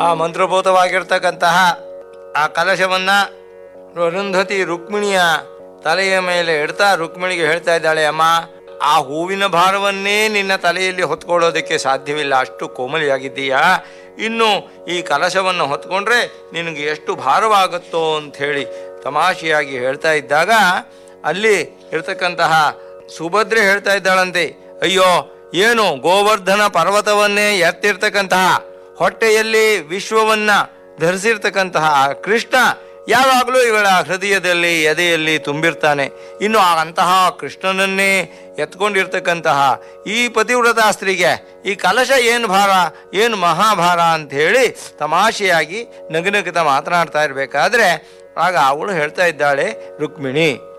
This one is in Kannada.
ಆ ಮಂತ್ರಭೂತವಾಗಿರ್ತಕ್ಕಂತಹ ಆ ಕಲಶವನ್ನ ಅರುಂಧತಿ ರುಕ್ಮಿಣಿಯ ತಲೆಯ ಮೇಲೆ ಇಡ್ತಾ ರುಕ್ಮಿಣಿಗೆ ಹೇಳ್ತಾ ಇದ್ದಾಳೆ ಅಮ್ಮ ಆ ಹೂವಿನ ಭಾರವನ್ನೇ ನಿನ್ನ ತಲೆಯಲ್ಲಿ ಹೊತ್ಕೊಳ್ಳೋದಕ್ಕೆ ಸಾಧ್ಯವಿಲ್ಲ ಅಷ್ಟು ಕೋಮಲಿಯಾಗಿದ್ದೀಯಾ ಇನ್ನು ಈ ಕಲಶವನ್ನು ಹೊತ್ಕೊಂಡ್ರೆ ನಿನಗೆ ಎಷ್ಟು ಭಾರವಾಗುತ್ತೋ ಅಂತ ಹೇಳಿ ತಮಾಷೆಯಾಗಿ ಹೇಳ್ತಾ ಇದ್ದಾಗ ಅಲ್ಲಿ ಇರ್ತಕ್ಕಂತಹ ಸುಭದ್ರೆ ಹೇಳ್ತಾ ಇದ್ದಾಳಂತೆ ಅಯ್ಯೋ ಏನು ಗೋವರ್ಧನ ಪರ್ವತವನ್ನೇ ಎತ್ತಿರ್ತಕ್ಕಂತಹ ಹೊಟ್ಟೆಯಲ್ಲಿ ವಿಶ್ವವನ್ನ ಧರಿಸಿರ್ತಕ್ಕಂತಹ ಕೃಷ್ಣ ಯಾವಾಗಲೂ ಇವಳ ಹೃದಯದಲ್ಲಿ ಎದೆಯಲ್ಲಿ ತುಂಬಿರ್ತಾನೆ ಇನ್ನು ಆ ಅಂತಹ ಕೃಷ್ಣನನ್ನೇ ಎತ್ಕೊಂಡಿರ್ತಕ್ಕಂತಹ ಈ ಪತಿವ್ರತ ಸ್ತ್ರೀಗೆ ಈ ಕಲಶ ಏನು ಭಾರ ಏನು ಮಹಾಭಾರ ಅಂತ ಹೇಳಿ ತಮಾಷೆಯಾಗಿ ನಗುನಗುತ್ತಾ ಮಾತನಾಡ್ತಾ ಇರಬೇಕಾದ್ರೆ ಆಗ ಅವಳು ಹೇಳ್ತಾ ಇದ್ದಾಳೆ ರುಕ್ಮಿಣಿ